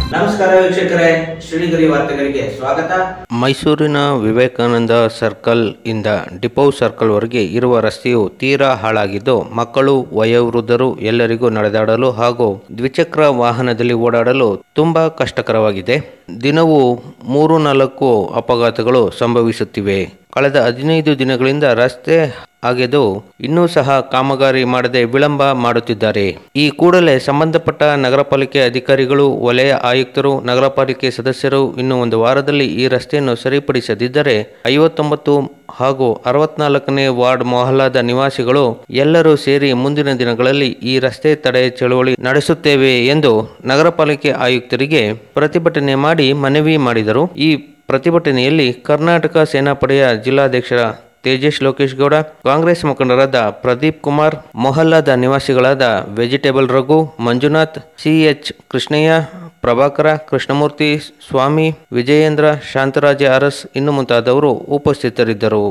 ನಮಸ್ಕಾರ ವೀಕ್ಷಕರೇ ಶ್ರೀಗರಿ ವಾರ್ತೆಗಳಿಗೆ ಸ್ವಾಗತ ಮೈಸೂರಿನ ವಿವೇಕಾನಂದ ಸರ್ಕಲ್ ಇಂದ ಡಿಪೋ ಸರ್ಕಲ್ ವರೆಗೆ ಇರುವ ರಸ್ತೆಯು ತೀರಾ ಹಾಳಾಗಿದ್ದು ಮಕ್ಕಳು ವಯೋವೃದ್ಧರು ಎಲ್ಲರಿಗೂ ನಡೆದಾಡಲು ಹಾಗೂ ದ್ವಿಚಕ್ರ ವಾಹನದಲ್ಲಿ ಓಡಾಡಲು ತುಂಬಾ ಕಷ್ಟಕರವಾಗಿದೆ ದಿನವೂ ಮೂರು ನಾಲ್ಕು ಅಪಘಾತಗಳು ಸಂಭವಿಸುತ್ತಿವೆ ಕಳೆದ ಹದಿನೈದು ದಿನಗಳಿಂದ ರಸ್ತೆ ಅಗೆದು ಇನ್ನೂ ಸಹ ಕಾಮಗಾರಿ ಮಾಡದೆ ವಿಳಂಬ ಮಾಡುತ್ತಿದ್ದಾರೆ ಈ ಕೂಡಲೇ ಸಂಬಂಧಪಟ್ಟ ನಗರ ಪಾಲಿಕೆ ಅಧಿಕಾರಿಗಳು ವಲಯ ಆಯುಕ್ತರು ನಗರ ಪಾಲಿಕೆ ಸದಸ್ಯರು ಇನ್ನು ಒಂದು ವಾರದಲ್ಲಿ ಈ ರಸ್ತೆಯನ್ನು ಸರಿಪಡಿಸದಿದ್ದರೆ ಐವತ್ತೊಂಬತ್ತು ಹಾಗೂ ಅರವತ್ನಾಲ್ಕನೇ ವಾರ್ಡ್ ಮೊಹಲ್ಲಾದ ನಿವಾಸಿಗಳು ಎಲ್ಲರೂ ಸೇರಿ ಮುಂದಿನ ದಿನಗಳಲ್ಲಿ ಈ ರಸ್ತೆ ತಡೆ ಚಳುವಳಿ ನಡೆಸುತ್ತೇವೆ ಎಂದು ನಗರ ಪಾಲಿಕೆ ಆಯುಕ್ತರಿಗೆ ಪ್ರತಿಭಟನೆ ಮಾಡಿ ಮನವಿ ಮಾಡಿದರು ಈ ಪ್ರತಿಭಟನೆಯಲ್ಲಿ ಕರ್ನಾಟಕ ಸೇನಾಪಡೆಯ ಜಿಲ್ಲಾಧ್ಯಕ್ಷರ ತೇಜೇಶ್ ಲೋಕೇಶ್ ಗೌಡ ಕಾಂಗ್ರೆಸ್ ಮುಖಂಡರಾದ ಪ್ರದೀಪ್ ಕುಮಾರ್ ಮೊಹಲ್ಲಾದ ನಿವಾಸಿಗಳಾದ ವೆಜಿಟೇಬಲ್ ರಘು ಮಂಜುನಾಥ್ ಸಿಎಚ್ ಕೃಷ್ಣಯ್ಯ ಪ್ರಭಾಕರ ಕೃಷ್ಣಮೂರ್ತಿ ಸ್ವಾಮಿ ವಿಜಯೇಂದ್ರ ಶಾಂತರಾಜ ಅರಸ್ ಇನ್ನು ಮುಂತಾದವರು ಉಪಸ್ಥಿತರಿದ್ದರು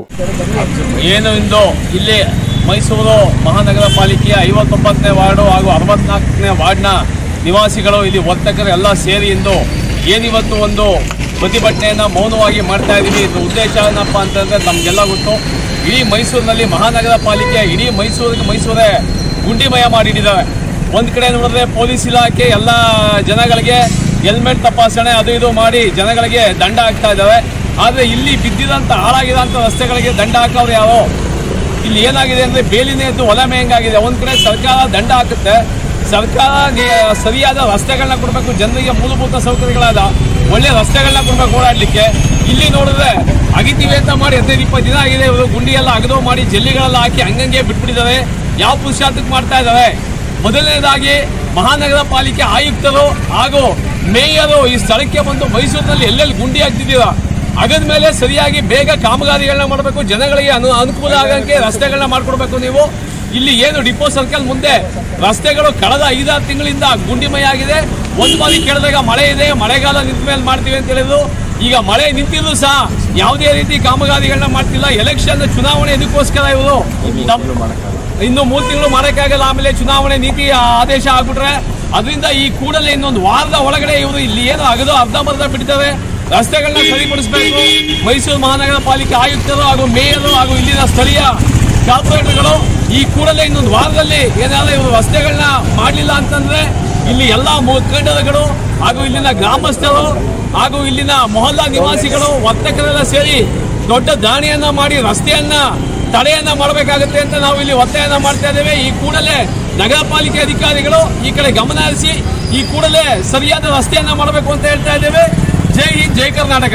ಏನು ಇಂದು ಇಲ್ಲಿ ಮೈಸೂರು ಮಹಾನಗರ ಪಾಲಿಕೆಯ ಐವತ್ತೊಂಬತ್ತನೇ ವಾರ್ಡು ಹಾಗೂ ಅರವತ್ನಾಲ್ಕನೇ ವಾರ್ಡ್ನ ನಿವಾಸಿಗಳು ಇಲ್ಲಿ ವರ್ತಕರು ಎಲ್ಲ ಸೇರಿ ಇಂದು ಏನಿವತ್ತು ಒಂದು ಪ್ರತಿಭಟನೆಯನ್ನು ಮೌನವಾಗಿ ಮಾಡ್ತಾ ಇದ್ದೀವಿ ಇದ್ರ ಉದ್ದೇಶ ಏನಪ್ಪ ಅಂತಂದರೆ ನಮಗೆಲ್ಲ ಗೊತ್ತು ಇಡೀ ಮೈಸೂರಿನಲ್ಲಿ ಮಹಾನಗರ ಪಾಲಿಕೆ ಇಡೀ ಮೈಸೂರಿಗೆ ಮೈಸೂರೇ ಗುಂಡಿಮಯ ಮಾಡಿಟ್ಟಿದ್ದಾವೆ ಒಂದು ಕಡೆ ನೋಡಿದ್ರೆ ಪೊಲೀಸ್ ಇಲಾಖೆ ಎಲ್ಲ ಜನಗಳಿಗೆ ಹೆಲ್ಮೆಟ್ ತಪಾಸಣೆ ಅದು ಇದು ಮಾಡಿ ಜನಗಳಿಗೆ ದಂಡ ಹಾಕ್ತಾ ಇದ್ದಾವೆ ಆದರೆ ಇಲ್ಲಿ ಬಿದ್ದಿದಂಥ ಹಾಳಾಗಿರೋಂಥ ರಸ್ತೆಗಳಿಗೆ ದಂಡ ಹಾಕೋರು ಯಾರೋ ಇಲ್ಲಿ ಏನಾಗಿದೆ ಅಂದರೆ ಬೇಲಿನೇ ಎದ್ದು ಹೊಲ ಮೇಯಂಗಾಗಿದೆ ಒಂದು ಕಡೆ ಸರ್ಕಾರ ದಂಡ ಹಾಕುತ್ತೆ ಸರ್ಕಾರ ನಿ- ಸರಿಯಾದ ರಸ್ತೆಗಳನ್ನ ಕೊಡಬೇಕು ಜನರಿಗೆ ಮೂಲಭೂತ ಸೌಕರ್ಯಗಳಾದ ಒಳ್ಳೆ ರಸ್ತೆಗಳನ್ನ ಕೊಡಬೇಕು ಓಡಾಡಲಿಕ್ಕೆ ಇಲ್ಲಿ ನೋಡಿದ್ರೆ ಅಗಿತೀವಿ ಅಂತ ಮಾಡಿ ಹದಿನೈದು ಇಪ್ಪತ್ತು ದಿನ ಆಗಿದೆ ಇವರು ಗುಂಡಿ ಎಲ್ಲ ಅಗದು ಮಾಡಿ ಜಲ್ಲಿಗಳೆಲ್ಲ ಹಾಕಿ ಹಂಗಂಗೆ ಬಿಟ್ಬಿಟ್ಟಿದ್ದಾರೆ ಯಾವ ಪುರುಷಾರ್ಥಕ್ಕೆ ಮಾಡ್ತಾ ಇದ್ದಾರೆ ಮೊದಲನೇದಾಗಿ ಮಹಾನಗರ ಪಾಲಿಕೆ ಆಯುಕ್ತರು ಹಾಗೂ ಮೇಯರು ಈ ಸ್ಥಳಕ್ಕೆ ಬಂದು ಮೈಸೂರಿನಲ್ಲಿ ಎಲ್ಲೆಲ್ಲಿ ಗುಂಡಿ ಹಾಕ್ತಿದ್ದೀರಾ ಅಗದ ಮೇಲೆ ಸರಿಯಾಗಿ ಬೇಗ ಕಾಮಗಾರಿಗಳನ್ನ ಮಾಡಬೇಕು ಜನಗಳಿಗೆ ಅನು ಅನುಕೂಲ ಆಗಂಗೆ ರಸ್ತೆಗಳನ್ನ ಮಾಡ್ಕೊಡ್ಬೇಕು ನೀವು ಇಲ್ಲಿ ಏನು ಡಿಪೋ ಸರ್ಕಲ್ ಮುಂದೆ ರಸ್ತೆಗಳು ಕಳೆದ ಐದಾರು ತಿಂಗಳಿಂದ ಗುಂಡಿಮಯ ಆಗಿದೆ ಒಂದು ಬಾರಿ ಕೇಳಿದಾಗ ಮಳೆ ಇದೆ ಮಳೆಗಾಲ ನಿಂತ ಮೇಲೆ ಮಾಡ್ತೀವಿ ಅಂತ ಹೇಳಿದ್ರು ಈಗ ಮಳೆ ನಿಂತಿದ್ರು ಸಹ ಯಾವುದೇ ರೀತಿ ಕಾಮಗಾರಿಗಳನ್ನ ಮಾಡ್ತಿಲ್ಲ ಎಲೆಕ್ಷನ್ ಚುನಾವಣೆ ಇದಕ್ಕೋಸ್ಕರ ಇವರು ತಮ್ಮ- ಇನ್ನು ಮೂರು ತಿಂಗಳು ಮಾಡೋಕ್ಕಾಗಲ್ಲ ಆಮೇಲೆ ಚುನಾವಣೆ ನೀತಿ ಆದೇಶ ಆಗ್ಬಿಟ್ರೆ ಅದರಿಂದ ಈ ಕೂಡಲೇ ಇನ್ನೊಂದು ವಾರದ ಒಳಗಡೆ ಇವರು ಇಲ್ಲಿ ಏನು ಅಗದು ಅರ್ಧಂಬರ್ಧ ಬಿಡ್ತವೆ ರಸ್ತೆಗಳನ್ನ ಸರಿಪಡಿಸಬೇಕು ಮೈಸೂರು ಮಹಾನಗರ ಪಾಲಿಕೆ ಆಯುಕ್ತರು ಹಾಗೂ ಮೇಯರು ಹಾಗೂ ಇಲ್ಲಿನ ಸ್ಥಳೀಯ ಕಾರ್ಪೊರೇಟರ್ಗಳು ಈ ಕೂಡಲೇ ಇನ್ನೊಂದು ವಾರದಲ್ಲಿ ಏನಾದ್ರು ಇವರು ರಸ್ತೆಗಳನ್ನ ಮಾಡಲಿಲ್ಲ ಅಂತಂದ್ರೆ ಇಲ್ಲಿ ಎಲ್ಲಾ ಮುಖಂಡರುಗಳು ಹಾಗೂ ಇಲ್ಲಿನ ಗ್ರಾಮಸ್ಥರು ಹಾಗೂ ಇಲ್ಲಿನ ಮೊಹಲ್ಲಾ ನಿವಾಸಿಗಳು ವರ್ತಕರೆಲ್ಲ ಸೇರಿ ದೊಡ್ಡ ದಾಳಿಯನ್ನ ಮಾಡಿ ರಸ್ತೆಯನ್ನ ತಡೆಯನ್ನ ಮಾಡಬೇಕಾಗುತ್ತೆ ಅಂತ ನಾವು ಇಲ್ಲಿ ಒತ್ತಾಯನ ಮಾಡ್ತಾ ಇದ್ದೇವೆ ಈ ಕೂಡಲೇ ನಗರ ಪಾಲಿಕೆ ಅಧಿಕಾರಿಗಳು ಈ ಕಡೆ ಗಮನ ಹರಿಸಿ ಈ ಕೂಡಲೇ ಸರಿಯಾದ ರಸ್ತೆಯನ್ನ ಮಾಡಬೇಕು ಅಂತ ಹೇಳ್ತಾ ಇದ್ದೇವೆ ಜೈ ಹಿಂದ್ ಜೈ ಕರ್ನಾಟಕ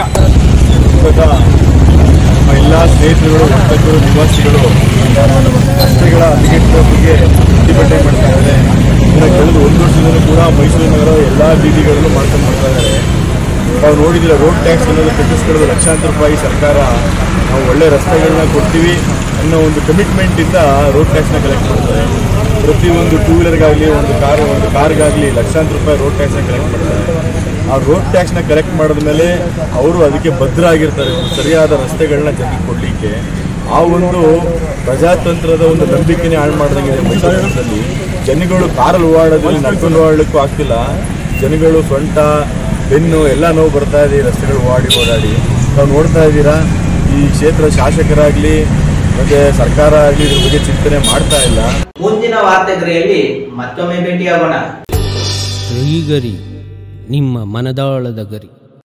ಇವಾಗ ನಮ್ಮ ಎಲ್ಲ ಸ್ನೇಹಿತರುಗಳು ವರ್ತಕರು ನಿವಾಸಿಗಳು ರಸ್ತೆಗಳ ಹದಗೆಟ್ಟಿನ ಬಗ್ಗೆ ಪ್ರತಿಭಟನೆ ಮಾಡ್ತಾ ಇದ್ದಾರೆ ಇನ್ನು ಕಳೆದ ಒಂದು ವರ್ಷದಿಂದ ಕೂಡ ಮೈಸೂರು ನಗರ ಎಲ್ಲ ಬೀದಿಗಳಲ್ಲೂ ಮಾಡ್ಕೊಂಡು ಬರ್ತಾ ಇದ್ದಾರೆ ನಾವು ನೋಡಿದ್ರೆ ರೋಡ್ ಟ್ಯಾಕ್ಸ್ ಅನ್ನೋದು ಕಟ್ಟಿಸ್ಕೊಳ್ಳೋದು ಲಕ್ಷಾಂತರ ರೂಪಾಯಿ ಸರ್ಕಾರ ನಾವು ಒಳ್ಳೆ ರಸ್ತೆಗಳನ್ನ ಕೊಡ್ತೀವಿ ಅನ್ನೋ ಒಂದು ಕಮಿಟ್ಮೆಂಟ್ ಇಂದ ರೋಡ್ ಟ್ಯಾಕ್ಸ್ನ ಕಲೆಕ್ಟ್ ಮಾಡ್ತಾರೆ ಪ್ರತಿಯೊಂದು ಟೂ ವೀಲರ್ಗಾಗಲಿ ಒಂದು ಕಾರ್ ಒಂದು ಕಾರ್ಗಾಗಲಿ ಲಕ್ಷಾಂತರ ರೂಪಾಯಿ ರೋಡ್ ಟ್ಯಾಕ್ಸ್ನ ಕಲೆಕ್ಟ್ ಮಾಡ್ತಾರೆ ಆ ರೋಡ್ ಟ್ಯಾಕ್ಸ್ನ ಕಲೆಕ್ಟ್ ಮಾಡಿದ್ಮೇಲೆ ಅವರು ಅದಕ್ಕೆ ಭದ್ರ ಆಗಿರ್ತಾರೆ ಒಂದು ಸರಿಯಾದ ರಸ್ತೆಗಳನ್ನ ಜನರಿಗೆ ಕೊಡಲಿಕ್ಕೆ ಆ ಒಂದು ಪ್ರಜಾತಂತ್ರದ ಒಂದು ನಂಬಿಕೆನೇ ಹಾಳು ಮಾಡ್ದಂಗಿದೆ ಮೈಸೂರಿನಲ್ಲಿ ಜನಗಳು ಕಾರಲ್ಲಿ ಓಡಾಡೋದ್ರಲ್ಲಿ ನಡ್ಕೊಂಡು ಓಡಾಡಲಿಕ್ಕೂ ಆಗ್ತಿಲ್ಲ ಜನಗಳು ಸೊಂಟ ಬೆನ್ನು ಎಲ್ಲ ನೋವು ಬರ್ತಾ ಇದೆ ಈ ರಸ್ತೆಗಳು ಓಡಾಡಿ ಓಡಾಡಿ ನಾವು ನೋಡ್ತಾ ಇದ್ದೀರಾ ಈ ಕ್ಷೇತ್ರ ಶಾಸಕರಾಗಲಿ ಮತ್ತೆ ಸರ್ಕಾರ ಆಗಲಿ ಇದ್ರ ಬಗ್ಗೆ ಚಿಂತನೆ ಮಾಡ್ತಾ ಇಲ್ಲ ಮುಂದಿನ ವಾರ್ತೆಗರಿಯಲ್ಲಿ ಮತ್ತೊಮ್ಮೆ ಭೇಟಿಯಾಗೋಣ ಗರಿ ನಿಮ್ಮ ಮನದಾಳದ ಗರಿ